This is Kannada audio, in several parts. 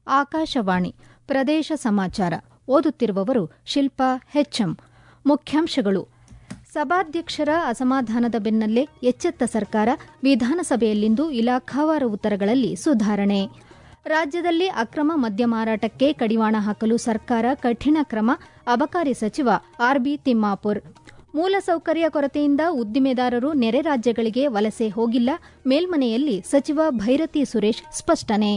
ಆಕಾಶವಾಣಿ ಪ್ರದೇಶ ಸಮಾಚಾರ ಓದುತ್ತಿರುವವರು ಶಿಲ್ಪಾ ಹೆಚ್ಎಂ ಮುಖ್ಯಾಂಶಗಳು ಸಭಾಧ್ಯಕ್ಷರ ಅಸಮಾಧಾನದ ಬೆನ್ನಲ್ಲೇ ಎಚ್ಚೆತ್ತ ಸರ್ಕಾರ ವಿಧಾನಸಭೆಯಲ್ಲಿಂದು ಇಲಾಖಾವಾರ ಉತ್ತರಗಳಲ್ಲಿ ಸುಧಾರಣೆ ರಾಜ್ಯದಲ್ಲಿ ಅಕ್ರಮ ಮದ್ಯ ಮಾರಾಟಕ್ಕೆ ಕಡಿವಾಣ ಹಾಕಲು ಸರ್ಕಾರ ಕಠಿಣ ಕ್ರಮ ಅಬಕಾರಿ ಸಚಿವ ಆರ್ಬಿ ತಿಮ್ಮಾಪುರ್ ಮೂಲಸೌಕರ್ಯ ಕೊರತೆಯಿಂದ ಉದ್ದಿಮೆದಾರರು ನೆರೆ ರಾಜ್ಯಗಳಿಗೆ ವಲಸೆ ಹೋಗಿಲ್ಲ ಮೇಲ್ಮನೆಯಲ್ಲಿ ಸಚಿವ ಭೈರತಿ ಸುರೇಶ್ ಸ್ಪಷ್ಟನೆ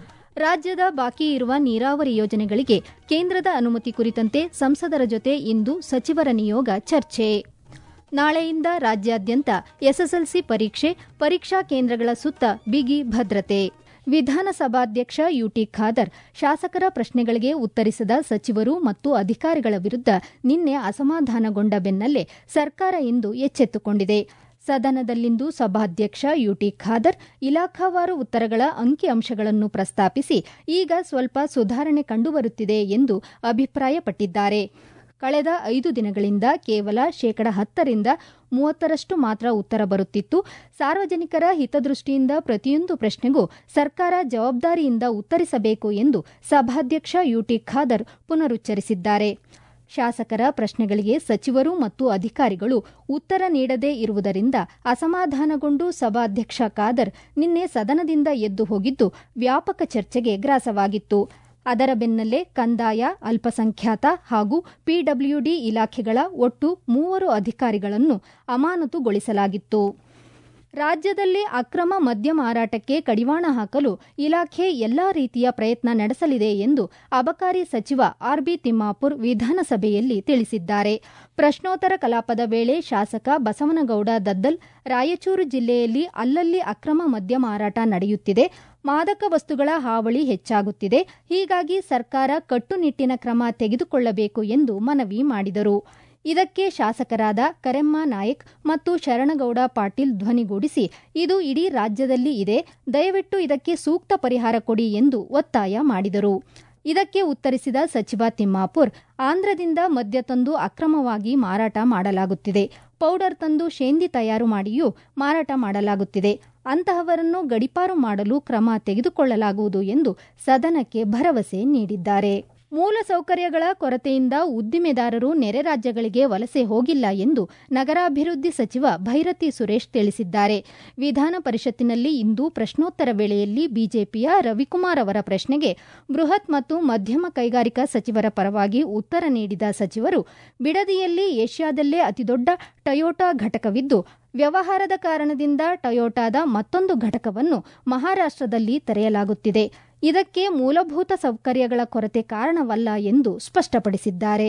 ರಾಜ್ಯದ ಬಾಕಿ ಇರುವ ನೀರಾವರಿ ಯೋಜನೆಗಳಿಗೆ ಕೇಂದ್ರದ ಅನುಮತಿ ಕುರಿತಂತೆ ಸಂಸದರ ಜೊತೆ ಇಂದು ಸಚಿವರ ನಿಯೋಗ ಚರ್ಚೆ ನಾಳೆಯಿಂದ ರಾಜ್ಯಾದ್ಯಂತ ಎಸ್ಎಸ್ಎಲ್ಸಿ ಪರೀಕ್ಷೆ ಪರೀಕ್ಷಾ ಕೇಂದ್ರಗಳ ಸುತ್ತ ಬಿಗಿ ಭದ್ರತೆ ವಿಧಾನಸಭಾಧ್ಯಕ್ಷ ಯುಟಿ ಖಾದರ್ ಶಾಸಕರ ಪ್ರಶ್ನೆಗಳಿಗೆ ಉತ್ತರಿಸದ ಸಚಿವರು ಮತ್ತು ಅಧಿಕಾರಿಗಳ ವಿರುದ್ದ ನಿನ್ನೆ ಅಸಮಾಧಾನಗೊಂಡ ಬೆನ್ನಲ್ಲೇ ಸರ್ಕಾರ ಇಂದು ಎಚ್ಚೆತ್ತುಕೊಂಡಿದೆ ಸದನದಲ್ಲಿಂದು ಸಭಾಧ್ಯಕ್ಷ ಯುಟಿ ಖಾದರ್ ಇಲಾಖಾವಾರು ಉತ್ತರಗಳ ಅಂಕಿಅಂಶಗಳನ್ನು ಪ್ರಸ್ತಾಪಿಸಿ ಈಗ ಸ್ವಲ್ಪ ಸುಧಾರಣೆ ಕಂಡುಬರುತ್ತಿದೆ ಎಂದು ಅಭಿಪ್ರಾಯಪಟ್ಟಿದ್ದಾರೆ ಕಳೆದ ಐದು ದಿನಗಳಿಂದ ಕೇವಲ ಶೇಕಡ ಹತ್ತರಿಂದ ಮೂವತ್ತರಷ್ಟು ಮಾತ್ರ ಉತ್ತರ ಬರುತ್ತಿತ್ತು ಸಾರ್ವಜನಿಕರ ಹಿತದೃಷ್ಟಿಯಿಂದ ಪ್ರತಿಯೊಂದು ಪ್ರಶ್ನೆಗೂ ಸರ್ಕಾರ ಜವಾಬ್ದಾರಿಯಿಂದ ಉತ್ತರಿಸಬೇಕು ಎಂದು ಸಭಾಧ್ಯಕ್ಷ ಯುಟಿ ಖಾದರ್ ಪುನರುಚ್ಚರಿಸಿದ್ದಾರೆ ಶಾಸಕರ ಪ್ರಶ್ನೆಗಳಿಗೆ ಸಚಿವರು ಮತ್ತು ಅಧಿಕಾರಿಗಳು ಉತ್ತರ ನೀಡದೇ ಇರುವುದರಿಂದ ಅಸಮಾಧಾನಗೊಂಡು ಸಭಾಧ್ಯಕ್ಷ ಖಾದರ್ ನಿನ್ನೆ ಸದನದಿಂದ ಎದ್ದು ಹೋಗಿದ್ದು ವ್ಯಾಪಕ ಚರ್ಚೆಗೆ ಗ್ರಾಸವಾಗಿತ್ತು ಅದರ ಬೆನ್ನಲ್ಲೇ ಕಂದಾಯ ಅಲ್ಪಸಂಖ್ಯಾತ ಹಾಗೂ ಪಿಡಬ್ಲ್ಯೂಡಿ ಇಲಾಖೆಗಳ ಒಟ್ಟು ಮೂವರು ಅಧಿಕಾರಿಗಳನ್ನು ಅಮಾನತುಗೊಳಿಸಲಾಗಿತ್ತು ರಾಜ್ಯದಲ್ಲಿ ಅಕ್ರಮ ಮದ್ಯ ಮಾರಾಟಕ್ಕೆ ಕಡಿವಾಣ ಹಾಕಲು ಇಲಾಖೆ ಎಲ್ಲಾ ರೀತಿಯ ಪ್ರಯತ್ನ ನಡೆಸಲಿದೆ ಎಂದು ಅಬಕಾರಿ ಸಚಿವ ಆರ್ಬಿ ತಿಮ್ಮಾಪುರ್ ವಿಧಾನಸಭೆಯಲ್ಲಿ ತಿಳಿಸಿದ್ದಾರೆ ಪ್ರಶ್ನೋತ್ತರ ಕಲಾಪದ ವೇಳೆ ಶಾಸಕ ಬಸವನಗೌಡ ದದ್ದಲ್ ರಾಯಚೂರು ಜಿಲ್ಲೆಯಲ್ಲಿ ಅಲ್ಲಲ್ಲಿ ಅಕ್ರಮ ಮದ್ಯ ಮಾರಾಟ ನಡೆಯುತ್ತಿದೆ ಮಾದಕ ವಸ್ತುಗಳ ಹಾವಳಿ ಹೆಚ್ಚಾಗುತ್ತಿದೆ ಹೀಗಾಗಿ ಸರ್ಕಾರ ಕಟ್ಟುನಿಟ್ಟಿನ ಕ್ರಮ ತೆಗೆದುಕೊಳ್ಳಬೇಕು ಎಂದು ಮನವಿ ಮಾಡಿದರು ಇದಕ್ಕೆ ಶಾಸಕರಾದ ಕರೆಮ್ಮ ನಾಯಕ್ ಮತ್ತು ಶರಣಗೌಡ ಪಾಟೀಲ್ ಧ್ವನಿಗೂಡಿಸಿ ಇದು ಇಡೀ ರಾಜ್ಯದಲ್ಲಿ ಇದೆ ದಯವಿಟ್ಟು ಇದಕ್ಕೆ ಸೂಕ್ತ ಪರಿಹಾರ ಕೊಡಿ ಎಂದು ಒತ್ತಾಯ ಮಾಡಿದರು ಇದಕ್ಕೆ ಉತ್ತರಿಸಿದ ಸಚಿವ ತಿಮ್ಮಾಪುರ್ ಆಂಧ್ರದಿಂದ ಮದ್ಯ ತಂದು ಅಕ್ರಮವಾಗಿ ಮಾರಾಟ ಮಾಡಲಾಗುತ್ತಿದೆ ಪೌಡರ್ ತಂದು ಶೇಂದಿ ತಯಾರು ಮಾಡಿಯೂ ಮಾರಾಟ ಮಾಡಲಾಗುತ್ತಿದೆ ಅಂತಹವರನ್ನು ಗಡಿಪಾರು ಮಾಡಲು ಕ್ರಮ ತೆಗೆದುಕೊಳ್ಳಲಾಗುವುದು ಎಂದು ಸದನಕ್ಕೆ ಭರವಸೆ ನೀಡಿದ್ದಾರೆ ಮೂಲಸೌಕರ್ಯಗಳ ಕೊರತೆಯಿಂದ ಉದ್ದಿಮೆದಾರರು ನೆರೆ ರಾಜ್ಯಗಳಿಗೆ ವಲಸೆ ಹೋಗಿಲ್ಲ ಎಂದು ನಗರಾಭಿವೃದ್ಧಿ ಸಚಿವ ಭೈರತಿ ಸುರೇಶ್ ತಿಳಿಸಿದ್ದಾರೆ ವಿಧಾನ ಪರಿಷತ್ತಿನಲ್ಲಿ ಇಂದು ಪ್ರಶ್ನೋತ್ತರ ವೇಳೆಯಲ್ಲಿ ಬಿಜೆಪಿಯ ರವಿಕುಮಾರ್ ಅವರ ಪ್ರಶ್ನೆಗೆ ಬೃಹತ್ ಮತ್ತು ಮಧ್ಯಮ ಕೈಗಾರಿಕಾ ಸಚಿವರ ಪರವಾಗಿ ಉತ್ತರ ನೀಡಿದ ಸಚಿವರು ಬಿಡದಿಯಲ್ಲಿ ಏಷ್ಯಾದಲ್ಲೇ ಅತಿದೊಡ್ಡ ಟಯೋಟಾ ಘಟಕವಿದ್ದು ವ್ಯವಹಾರದ ಕಾರಣದಿಂದ ಟಯೋಟಾದ ಮತ್ತೊಂದು ಘಟಕವನ್ನು ಮಹಾರಾಷ್ಟದಲ್ಲಿ ತೆರೆಯಲಾಗುತ್ತಿದೆ ಇದಕ್ಕೆ ಮೂಲಭೂತ ಸೌಕರ್ಯಗಳ ಕೊರತೆ ಕಾರಣವಲ್ಲ ಎಂದು ಸ್ಪಷ್ಟಪಡಿಸಿದ್ದಾರೆ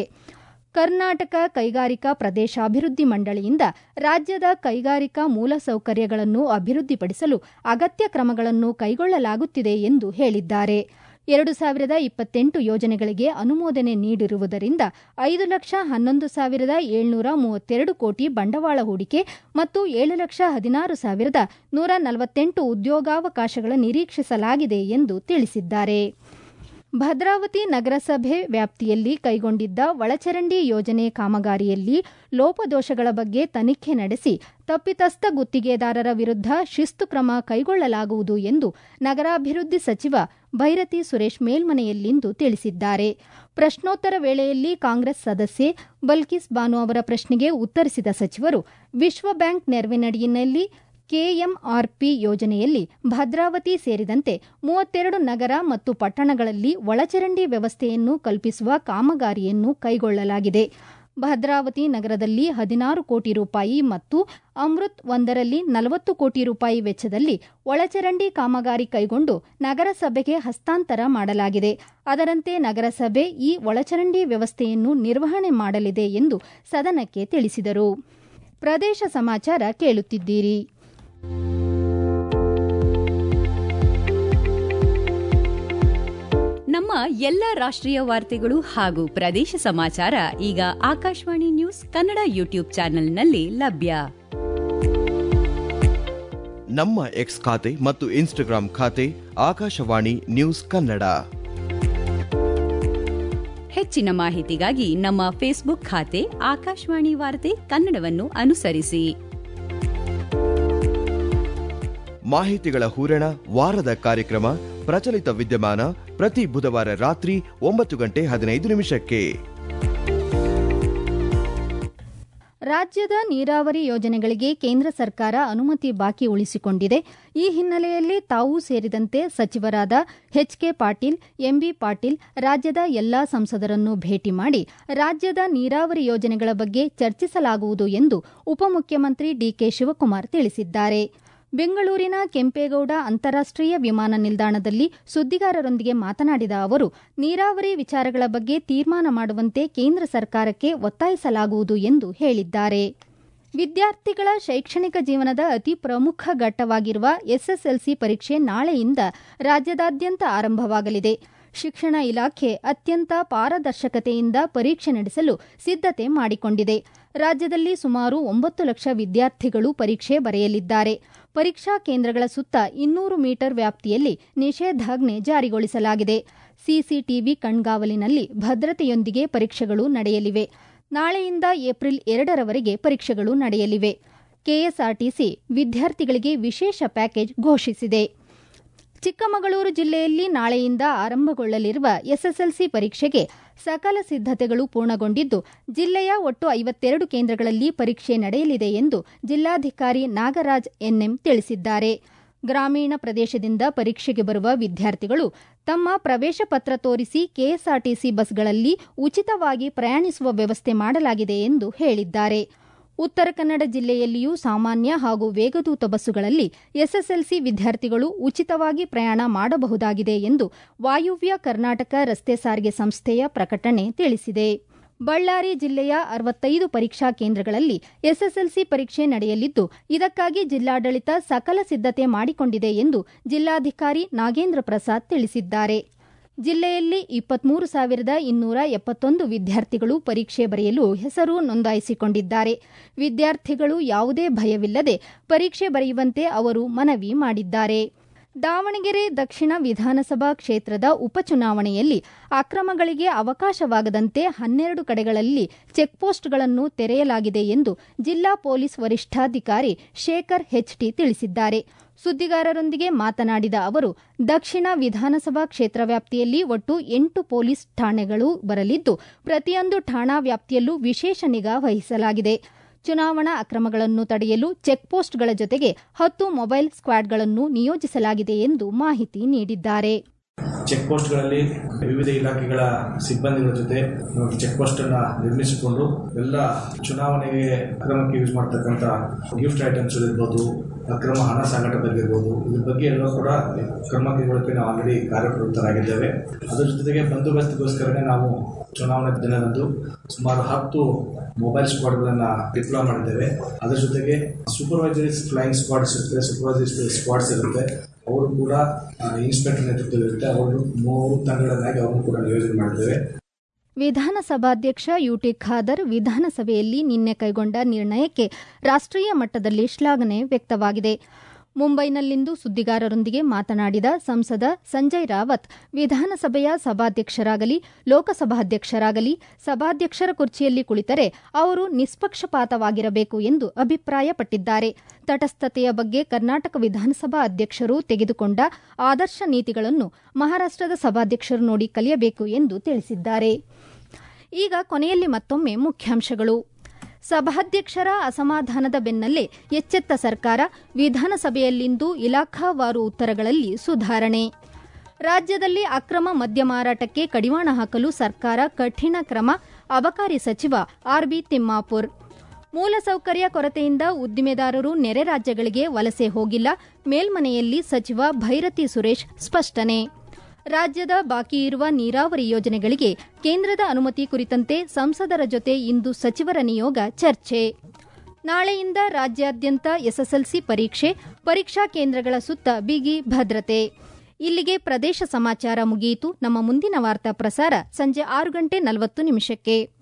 ಕರ್ನಾಟಕ ಕೈಗಾರಿಕಾ ಪ್ರದೇಶಾಭಿವೃದ್ಧಿ ಮಂಡಳಿಯಿಂದ ರಾಜ್ಯದ ಕೈಗಾರಿಕಾ ಮೂಲಸೌಕರ್ಯಗಳನ್ನು ಅಭಿವೃದ್ಧಿಪಡಿಸಲು ಅಗತ್ಯ ಕ್ರಮಗಳನ್ನು ಕೈಗೊಳ್ಳಲಾಗುತ್ತಿದೆ ಎಂದು ಹೇಳಿದ್ದಾರೆ ಎರಡು ಸಾವಿರದ ಇಪ್ಪತ್ತೆಂಟು ಯೋಜನೆಗಳಿಗೆ ಅನುಮೋದನೆ ನೀಡಿರುವುದರಿಂದ ಐದು ಲಕ್ಷ ಹನ್ನೊಂದು ಸಾವಿರದ ಏಳ್ನೂರ ಮೂವತ್ತೆರಡು ಕೋಟಿ ಬಂಡವಾಳ ಹೂಡಿಕೆ ಮತ್ತು ಏಳು ಲಕ್ಷ ಹದಿನಾರು ಸಾವಿರದ ನೂರ ನಲವತ್ತೆಂಟು ಉದ್ಯೋಗಾವಕಾಶಗಳ ನಿರೀಕ್ಷಿಸಲಾಗಿದೆ ಎಂದು ತಿಳಿಸಿದ್ದಾರೆ ಭದ್ರಾವತಿ ನಗರಸಭೆ ವ್ಯಾಪ್ತಿಯಲ್ಲಿ ಕೈಗೊಂಡಿದ್ದ ಒಳಚರಂಡಿ ಯೋಜನೆ ಕಾಮಗಾರಿಯಲ್ಲಿ ಲೋಪದೋಷಗಳ ಬಗ್ಗೆ ತನಿಖೆ ನಡೆಸಿ ತಪ್ಪಿತಸ್ಥ ಗುತ್ತಿಗೆದಾರರ ವಿರುದ್ಧ ಶಿಸ್ತು ಕ್ರಮ ಕೈಗೊಳ್ಳಲಾಗುವುದು ಎಂದು ನಗರಾಭಿವೃದ್ಧಿ ಸಚಿವ ಭೈರತಿ ಸುರೇಶ್ ಮೇಲ್ಮನೆಯಲ್ಲಿಂದು ತಿಳಿಸಿದ್ದಾರೆ ಪ್ರಶ್ನೋತ್ತರ ವೇಳೆಯಲ್ಲಿ ಕಾಂಗ್ರೆಸ್ ಸದಸ್ಯೆ ಬಲ್ಕಿಸ್ ಬಾನು ಅವರ ಪ್ರಶ್ನೆಗೆ ಉತ್ತರಿಸಿದ ಸಚಿವರು ವಿಶ್ವ ಬ್ಯಾಂಕ್ ನೆರವಿನಡಿಯಲ್ಲಿ ಕೆಎಂಆರ್ಪಿ ಯೋಜನೆಯಲ್ಲಿ ಭದ್ರಾವತಿ ಸೇರಿದಂತೆ ಮೂವತ್ತೆರಡು ನಗರ ಮತ್ತು ಪಟ್ಟಣಗಳಲ್ಲಿ ಒಳಚರಂಡಿ ವ್ಯವಸ್ಥೆಯನ್ನು ಕಲ್ಪಿಸುವ ಕಾಮಗಾರಿಯನ್ನು ಕೈಗೊಳ್ಳಲಾಗಿದೆ ಭದ್ರಾವತಿ ನಗರದಲ್ಲಿ ಹದಿನಾರು ಕೋಟಿ ರೂಪಾಯಿ ಮತ್ತು ಅಮೃತ್ ಒಂದರಲ್ಲಿ ನಲವತ್ತು ಕೋಟಿ ರೂಪಾಯಿ ವೆಚ್ಚದಲ್ಲಿ ಒಳಚರಂಡಿ ಕಾಮಗಾರಿ ಕೈಗೊಂಡು ನಗರಸಭೆಗೆ ಹಸ್ತಾಂತರ ಮಾಡಲಾಗಿದೆ ಅದರಂತೆ ನಗರಸಭೆ ಈ ಒಳಚರಂಡಿ ವ್ಯವಸ್ಥೆಯನ್ನು ನಿರ್ವಹಣೆ ಮಾಡಲಿದೆ ಎಂದು ಸದನಕ್ಕೆ ತಿಳಿಸಿದರು ಪ್ರದೇಶ ಸಮಾಚಾರ ಕೇಳುತ್ತಿದ್ದೀರಿ ನಮ್ಮ ಎಲ್ಲ ರಾಷ್ಟ್ರೀಯ ವಾರ್ತೆಗಳು ಹಾಗೂ ಪ್ರದೇಶ ಸಮಾಚಾರ ಈಗ ಆಕಾಶವಾಣಿ ನ್ಯೂಸ್ ಕನ್ನಡ ಯೂಟ್ಯೂಬ್ ಚಾನೆಲ್ನಲ್ಲಿ ಲಭ್ಯ ನಮ್ಮ ಎಕ್ಸ್ ಖಾತೆ ಮತ್ತು ಇನ್ಸ್ಟಾಗ್ರಾಂ ಖಾತೆ ಆಕಾಶವಾಣಿ ನ್ಯೂಸ್ ಕನ್ನಡ ಹೆಚ್ಚಿನ ಮಾಹಿತಿಗಾಗಿ ನಮ್ಮ ಫೇಸ್ಬುಕ್ ಖಾತೆ ಆಕಾಶವಾಣಿ ವಾರ್ತೆ ಕನ್ನಡವನ್ನು ಅನುಸರಿಸಿ ಮಾಹಿತಿಗಳ ಹೂರಣ ವಾರದ ಕಾರ್ಯಕ್ರಮ ಪ್ರಚಲಿತ ವಿದ್ಯಮಾನ ಪ್ರತಿ ಬುಧವಾರ ರಾತ್ರಿ ಒಂಬತ್ತು ಗಂಟೆ ಹದಿನೈದು ನಿಮಿಷಕ್ಕೆ ರಾಜ್ಯದ ನೀರಾವರಿ ಯೋಜನೆಗಳಿಗೆ ಕೇಂದ್ರ ಸರ್ಕಾರ ಅನುಮತಿ ಬಾಕಿ ಉಳಿಸಿಕೊಂಡಿದೆ ಈ ಹಿನ್ನೆಲೆಯಲ್ಲಿ ತಾವು ಸೇರಿದಂತೆ ಸಚಿವರಾದ ಎಚ್ಕೆ ಪಾಟೀಲ್ ಎಂಬಿ ಪಾಟೀಲ್ ರಾಜ್ಯದ ಎಲ್ಲಾ ಸಂಸದರನ್ನು ಭೇಟಿ ಮಾಡಿ ರಾಜ್ಯದ ನೀರಾವರಿ ಯೋಜನೆಗಳ ಬಗ್ಗೆ ಚರ್ಚಿಸಲಾಗುವುದು ಎಂದು ಉಪಮುಖ್ಯಮಂತ್ರಿ ಡಿಕೆ ಶಿವಕುಮಾರ್ ತಿಳಿಸಿದ್ದಾರೆ ಬೆಂಗಳೂರಿನ ಕೆಂಪೇಗೌಡ ಅಂತಾರಾಷ್ಟೀಯ ವಿಮಾನ ನಿಲ್ದಾಣದಲ್ಲಿ ಸುದ್ದಿಗಾರರೊಂದಿಗೆ ಮಾತನಾಡಿದ ಅವರು ನೀರಾವರಿ ವಿಚಾರಗಳ ಬಗ್ಗೆ ತೀರ್ಮಾನ ಮಾಡುವಂತೆ ಕೇಂದ್ರ ಸರ್ಕಾರಕ್ಕೆ ಒತ್ತಾಯಿಸಲಾಗುವುದು ಎಂದು ಹೇಳಿದ್ದಾರೆ ವಿದ್ಯಾರ್ಥಿಗಳ ಶೈಕ್ಷಣಿಕ ಜೀವನದ ಅತಿ ಪ್ರಮುಖ ಘಟ್ಟವಾಗಿರುವ ಎಸ್ಎಸ್ಎಲ್ಸಿ ಪರೀಕ್ಷೆ ನಾಳೆಯಿಂದ ರಾಜ್ಯದಾದ್ಯಂತ ಆರಂಭವಾಗಲಿದೆ ಶಿಕ್ಷಣ ಇಲಾಖೆ ಅತ್ಯಂತ ಪಾರದರ್ಶಕತೆಯಿಂದ ಪರೀಕ್ಷೆ ನಡೆಸಲು ಸಿದ್ದತೆ ಮಾಡಿಕೊಂಡಿದೆ ರಾಜ್ಯದಲ್ಲಿ ಸುಮಾರು ಒಂಬತ್ತು ಲಕ್ಷ ವಿದ್ಯಾರ್ಥಿಗಳು ಪರೀಕ್ಷೆ ಬರೆಯಲಿದ್ದಾರೆ ಪರೀಕ್ಷಾ ಕೇಂದ್ರಗಳ ಸುತ್ತ ಇನ್ನೂರು ಮೀಟರ್ ವ್ಯಾಪ್ತಿಯಲ್ಲಿ ನಿಷೇಧಾಜ್ಞೆ ಜಾರಿಗೊಳಿಸಲಾಗಿದೆ ಸಿಸಿಟಿವಿ ಕಣ್ಗಾವಲಿನಲ್ಲಿ ಭದ್ರತೆಯೊಂದಿಗೆ ಪರೀಕ್ಷೆಗಳು ನಡೆಯಲಿವೆ ನಾಳೆಯಿಂದ ಏಪ್ರಿಲ್ ಎರಡರವರೆಗೆ ಪರೀಕ್ಷೆಗಳು ನಡೆಯಲಿವೆ ಕೆಎಸ್ಆರ್ಟಿಸಿ ವಿದ್ಯಾರ್ಥಿಗಳಿಗೆ ವಿಶೇಷ ಪ್ಯಾಕೇಜ್ ಘೋಷಿಸಿದೆ ಚಿಕ್ಕಮಗಳೂರು ಜಿಲ್ಲೆಯಲ್ಲಿ ನಾಳೆಯಿಂದ ಆರಂಭಗೊಳ್ಳಲಿರುವ ಎಸ್ಎಸ್ಎಲ್ಸಿ ಪರೀಕ್ಷೆಗೆ ಸಕಲ ಸಿದ್ದತೆಗಳು ಪೂರ್ಣಗೊಂಡಿದ್ದು ಜಿಲ್ಲೆಯ ಒಟ್ಟು ಐವತ್ತೆರಡು ಕೇಂದ್ರಗಳಲ್ಲಿ ಪರೀಕ್ಷೆ ನಡೆಯಲಿದೆ ಎಂದು ಜಿಲ್ಲಾಧಿಕಾರಿ ನಾಗರಾಜ್ ಎನ್ಎಂ ತಿಳಿಸಿದ್ದಾರೆ ಗ್ರಾಮೀಣ ಪ್ರದೇಶದಿಂದ ಪರೀಕ್ಷೆಗೆ ಬರುವ ವಿದ್ಯಾರ್ಥಿಗಳು ತಮ್ಮ ಪ್ರವೇಶ ಪತ್ರ ತೋರಿಸಿ ಕೆಎಸ್ಆರ್ಟಿಸಿ ಬಸ್ಗಳಲ್ಲಿ ಉಚಿತವಾಗಿ ಪ್ರಯಾಣಿಸುವ ವ್ಯವಸ್ಥೆ ಮಾಡಲಾಗಿದೆ ಎಂದು ಹೇಳಿದ್ದಾರೆ ಉತ್ತರ ಕನ್ನಡ ಜಿಲ್ಲೆಯಲ್ಲಿಯೂ ಸಾಮಾನ್ಯ ಹಾಗೂ ವೇಗದೂತ ಬಸ್ಸುಗಳಲ್ಲಿ ಎಸ್ಎಸ್ಎಲ್ಸಿ ವಿದ್ಯಾರ್ಥಿಗಳು ಉಚಿತವಾಗಿ ಪ್ರಯಾಣ ಮಾಡಬಹುದಾಗಿದೆ ಎಂದು ವಾಯುವ್ಯ ಕರ್ನಾಟಕ ರಸ್ತೆ ಸಾರಿಗೆ ಸಂಸ್ಥೆಯ ಪ್ರಕಟಣೆ ತಿಳಿಸಿದೆ ಬಳ್ಳಾರಿ ಜಿಲ್ಲೆಯ ಅರವತ್ತೈದು ಪರೀಕ್ಷಾ ಕೇಂದ್ರಗಳಲ್ಲಿ ಎಸ್ಎಸ್ಎಲ್ಸಿ ಪರೀಕ್ಷೆ ನಡೆಯಲಿದ್ದು ಇದಕ್ಕಾಗಿ ಜಿಲ್ಲಾಡಳಿತ ಸಕಲ ಸಿದ್ದತೆ ಮಾಡಿಕೊಂಡಿದೆ ಎಂದು ಜಿಲ್ಲಾಧಿಕಾರಿ ನಾಗೇಂದ್ರ ಪ್ರಸಾದ್ ತಿಳಿಸಿದ್ದಾರೆ ಜಿಲ್ಲೆಯಲ್ಲಿ ಇಪ್ಪತ್ಮೂರು ಸಾವಿರದ ಇನ್ನೂರ ಎಪ್ಪತ್ತೊಂದು ವಿದ್ಯಾರ್ಥಿಗಳು ಪರೀಕ್ಷೆ ಬರೆಯಲು ಹೆಸರು ನೋಂದಾಯಿಸಿಕೊಂಡಿದ್ದಾರೆ ವಿದ್ಯಾರ್ಥಿಗಳು ಯಾವುದೇ ಭಯವಿಲ್ಲದೆ ಪರೀಕ್ಷೆ ಬರೆಯುವಂತೆ ಅವರು ಮನವಿ ಮಾಡಿದ್ದಾರೆ ದಾವಣಗೆರೆ ದಕ್ಷಿಣ ವಿಧಾನಸಭಾ ಕ್ಷೇತ್ರದ ಉಪಚುನಾವಣೆಯಲ್ಲಿ ಅಕ್ರಮಗಳಿಗೆ ಅವಕಾಶವಾಗದಂತೆ ಹನ್ನೆರಡು ಕಡೆಗಳಲ್ಲಿ ಚೆಕ್ಪೋಸ್ಟ್ಗಳನ್ನು ತೆರೆಯಲಾಗಿದೆ ಎಂದು ಜಿಲ್ಲಾ ಪೊಲೀಸ್ ವರಿಷ್ಠಾಧಿಕಾರಿ ಶೇಖರ್ ಹೆಚ್ಟಿ ತಿಳಿಸಿದ್ದಾರೆ ಸುದ್ದಿಗಾರರೊಂದಿಗೆ ಮಾತನಾಡಿದ ಅವರು ದಕ್ಷಿಣ ವಿಧಾನಸಭಾ ಕ್ಷೇತ್ರ ವ್ಯಾಪ್ತಿಯಲ್ಲಿ ಒಟ್ಟು ಎಂಟು ಪೊಲೀಸ್ ಠಾಣೆಗಳು ಬರಲಿದ್ದು ಪ್ರತಿಯೊಂದು ಠಾಣಾ ವ್ಯಾಪ್ತಿಯಲ್ಲೂ ವಿಶೇಷ ನಿಗಾ ವಹಿಸಲಾಗಿದೆ ಚುನಾವಣಾ ಅಕ್ರಮಗಳನ್ನು ತಡೆಯಲು ಚೆಕ್ಪೋಸ್ಟ್ಗಳ ಜೊತೆಗೆ ಹತ್ತು ಮೊಬೈಲ್ ಸ್ಕ್ವಾಡ್ಗಳನ್ನು ನಿಯೋಜಿಸಲಾಗಿದೆ ಎಂದು ಮಾಹಿತಿ ನೀಡಿದ್ದಾರೆ ಚೆಕ್ ಪೋಸ್ಟ್ಗಳಲ್ಲಿ ವಿವಿಧ ಇಲಾಖೆಗಳ ಸಿಬ್ಬಂದಿಗಳ ಜೊತೆ ಚೆಕ್ ಪೋಸ್ಟ್ ಅನ್ನ ನಿರ್ಮಿಸಿಕೊಂಡು ಎಲ್ಲ ಚುನಾವಣೆಗೆ ಅಕ್ರಮಕ್ಕೆ ಯೂಸ್ ಮಾಡ್ತಕ್ಕಂಥ ಗಿಫ್ಟ್ ಐಟಮ್ಸ್ ಇರ್ಬೋದು ಅಕ್ರಮ ಹಣ ಸಾಗಾಟ ಬಗ್ಗೆ ಇರ್ಬೋದು ಇದ್ರ ಬಗ್ಗೆ ಎಲ್ಲ ಕೂಡ ಕ್ರಮ ಕೈಗೊಳ್ಳಕ್ಕೆ ನಾವು ಆಲ್ರೆಡಿ ಕಾರ್ಯಪ್ರವೃತ್ತರಾಗಿದ್ದೇವೆ ಅದರ ಜೊತೆಗೆ ಬಂದೋಬಸ್ತಿಗೋಸ್ಕರನೇ ನಾವು ಚುನಾವಣಾ ದಿನದಂದು ಸುಮಾರು ಹತ್ತು ಮೊಬೈಲ್ ಸ್ಕ್ವಾಡ್ಗಳನ್ನು ಡಿಪ್ಲಾಯ್ ಮಾಡಿದ್ದೇವೆ ಅದರ ಜೊತೆಗೆ ಸೂಪರ್ವೈಸರಿ ಫ್ಲೈಯಿಂಗ್ ಸ್ಕ್ವಾಡ್ಸ್ ಇರುತ್ತೆ ಸೂಪರ್ವೈಸರಿ ಸ್ಕ್ವಾಡ್ಸ್ ಇರುತ್ತೆ ಅವರು ಕೂಡ ಇನ್ಸ್ಪೆಕ್ಟರ್ ನೇತೃತ್ವದಲ್ಲಿರುತ್ತೆ ಅವರು ಮೂರು ತಂಡಗಳನ್ನಾಗಿ ಅವರನ್ನು ಕೂಡ ನಿಯೋಜನೆ ಮಾಡಿದ್ದೇವೆ ವಿಧಾನಸಭಾಧ್ಯಕ್ಷ ಯುಟಿ ಖಾದರ್ ವಿಧಾನಸಭೆಯಲ್ಲಿ ನಿನ್ನೆ ಕೈಗೊಂಡ ನಿರ್ಣಯಕ್ಕೆ ರಾಷ್ಟ್ರೀಯ ಮಟ್ಟದಲ್ಲಿ ಶ್ಲಾಘನೆ ವ್ಯಕ್ತವಾಗಿದೆ ಮುಂಬೈನಲ್ಲಿಂದು ಸುದ್ದಿಗಾರರೊಂದಿಗೆ ಮಾತನಾಡಿದ ಸಂಸದ ಸಂಜಯ್ ರಾವತ್ ವಿಧಾನಸಭೆಯ ಸಭಾಧ್ಯಕ್ಷರಾಗಲಿ ಲೋಕಸಭಾಧ್ಯಕ್ಷರಾಗಲಿ ಸಭಾಧ್ಯಕ್ಷರ ಕುರ್ಚಿಯಲ್ಲಿ ಕುಳಿತರೆ ಅವರು ನಿಷ್ಪಕ್ಷಪಾತವಾಗಿರಬೇಕು ಎಂದು ಅಭಿಪ್ರಾಯಪಟ್ಟಿದ್ದಾರೆ ತಟಸ್ಥತೆಯ ಬಗ್ಗೆ ಕರ್ನಾಟಕ ವಿಧಾನಸಭಾ ಅಧ್ಯಕ್ಷರು ತೆಗೆದುಕೊಂಡ ಆದರ್ಶ ನೀತಿಗಳನ್ನು ಮಹಾರಾಷ್ಟದ ಸಭಾಧ್ಯಕ್ಷರು ನೋಡಿ ಕಲಿಯಬೇಕು ಎಂದು ತಿಳಿಸಿದ್ದಾರೆ ಈಗ ಕೊನೆಯಲ್ಲಿ ಮತ್ತೊಮ್ಮೆ ಮುಖ್ಯಾಂಶಗಳು ಸಭಾಧ್ಯಕ್ಷರ ಅಸಮಾಧಾನದ ಬೆನ್ನಲ್ಲೇ ಎಚ್ಚೆತ್ತ ಸರ್ಕಾರ ವಿಧಾನಸಭೆಯಲ್ಲಿಂದು ಇಲಾಖಾವಾರು ಉತ್ತರಗಳಲ್ಲಿ ಸುಧಾರಣೆ ರಾಜ್ಯದಲ್ಲಿ ಅಕ್ರಮ ಮದ್ಯ ಮಾರಾಟಕ್ಕೆ ಕಡಿವಾಣ ಹಾಕಲು ಸರ್ಕಾರ ಕಠಿಣ ಕ್ರಮ ಅಬಕಾರಿ ಸಚಿವ ಆರ್ಬಿ ತಿಮ್ಮಾಪುರ್ ಮೂಲಸೌಕರ್ಯ ಕೊರತೆಯಿಂದ ಉದ್ದಿಮೆದಾರರು ನೆರೆ ರಾಜ್ಯಗಳಿಗೆ ವಲಸೆ ಹೋಗಿಲ್ಲ ಮೇಲ್ಮನೆಯಲ್ಲಿ ಸಚಿವ ಭೈರತಿ ಸುರೇಶ್ ಸ್ಪಷ್ಟನೆ ರಾಜ್ಯದ ಬಾಕಿ ಇರುವ ನೀರಾವರಿ ಯೋಜನೆಗಳಿಗೆ ಕೇಂದ್ರದ ಅನುಮತಿ ಕುರಿತಂತೆ ಸಂಸದರ ಜೊತೆ ಇಂದು ಸಚಿವರ ನಿಯೋಗ ಚರ್ಚೆ ನಾಳೆಯಿಂದ ರಾಜ್ಯಾದ್ಯಂತ ಎಸ್ಎಸ್ಎಲ್ಸಿ ಪರೀಕ್ಷೆ ಪರೀಕ್ಷಾ ಕೇಂದ್ರಗಳ ಸುತ್ತ ಬಿಗಿ ಭದ್ರತೆ ಇಲ್ಲಿಗೆ ಪ್ರದೇಶ ಸಮಾಚಾರ ಮುಗಿಯಿತು ನಮ್ಮ ಮುಂದಿನ ವಾರ್ತಾ ಪ್ರಸಾರ ಸಂಜೆ ಆರು ಗಂಟೆ ನಲವತ್ತು ನಿಮಿಷಕ್ಕೆ